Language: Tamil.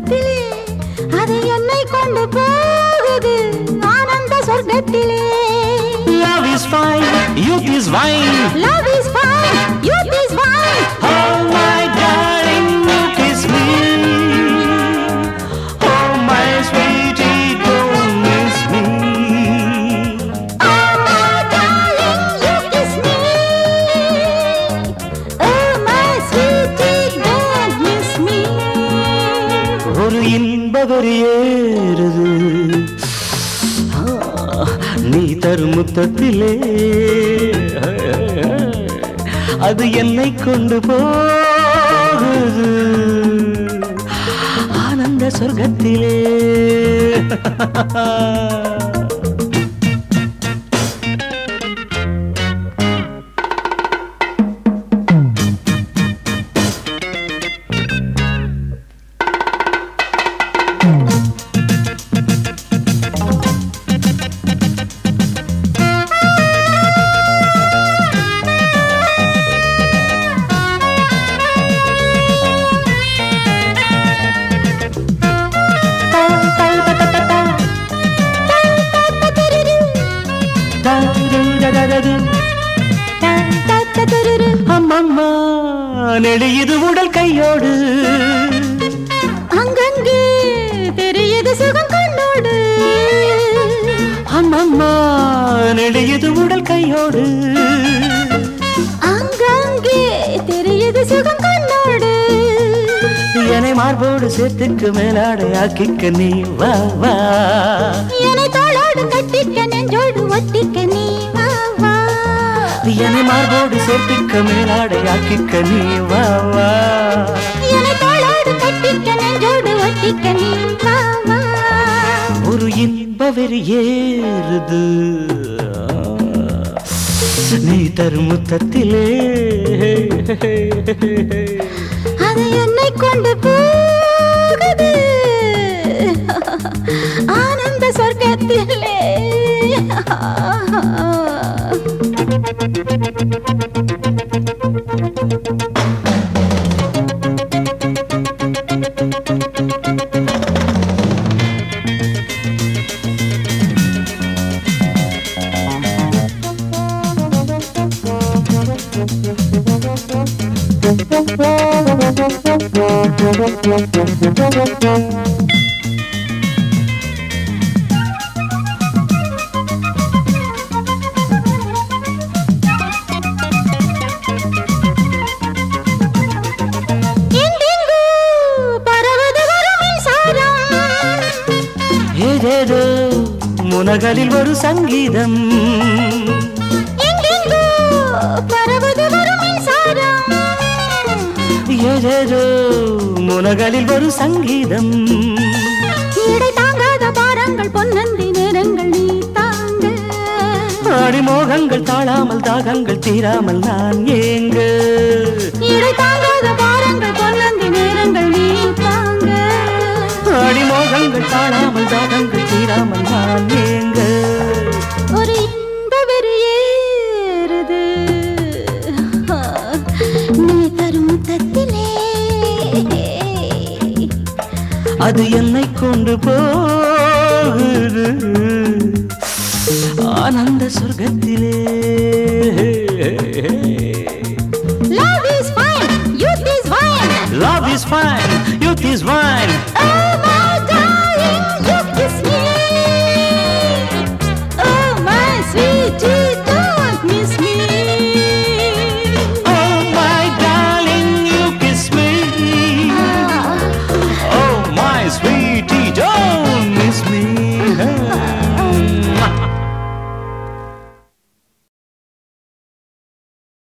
சொர்க்கத்திலே அது என்னை கொண்டு போகுது ஆனந்த சொர்க்கத்திலே Love is fine, youth is wine. Love is fine, youth is fine. Oh my darling, you kiss me. Oh my sweetie, don't miss me. Oh my darling, you kiss me. Oh my sweetie, don't miss me. ஒரு இன்ப ஏறுது ஆ, நீ தரும் முத்தத்திலே அது என்னை கொண்டு போகுது ஆனந்த சொர்க்கத்திலே அம்மம்மா நெளியுது உடல் கையோடு அங்கங்கே தெரியுது சுகம் கண்ணோடு அம்மம்மா நெளியுது உடல் கையோடு அங்கங்கே தெரியுது சுகம் கண்ணோடு என்னை மார்போடு சேர்த்துக்கு மேலாடை ஆக்கிக்க நீ வா வா என்னை தோளோடு கட்டிக்க நெஞ்சோடு ஒட்டிக்க நீ வா வா என்னை மார்போடு சேர்த்துக்க மேலாடை ஆக்கிக்க நீ வா வா என்னை தோளோடு கட்டிக்க நெஞ்சோடு ஒட்டிக்க நீ வா வா ஒரு இன்ப வெறி ஏறுது நீ தரும் முத்தத்திலே அது என்னை கொண்டு போகுது ஆனந்த சொர்க்கத்திலே எங்கெங்கோ பரவது வரும் மின்சாரம் ஏதேதோ முனகளில் ஒரு சங்கீதம் எங்கெங்கோ பரவது வரும் மின்சாரம் ஏதேதோ முனகளில் ஒரு சங்கீதம் இடை தாங்காத பாரங்கள் பொன்னந்தி நேரங்கள் நீ தாங்க அடிமோகங்கள் தாழாமல் தாகங்கள் தீராமல் நான் ஏங்க இடை தாங்காத பாரங்கள் பொன்னந்தி நேரங்கள் நீ தாங்க அடிமோகங்கள் தாழாமல் தாகங்கள் தீராமல் நான் ஏங்க ஒரு இன்ப வெறியேறுது நீ தரும் தத்திலே அது என்னை கொண்டு போகுது ஆனந்த சொர்க்கத்திலே Love is fine, youth is fine. Love is fine, youth is wine. Oh my darling, you kiss me. Oh my sweetie, don't miss me. Oh my darling, you kiss me. Ah. Oh my sweetie,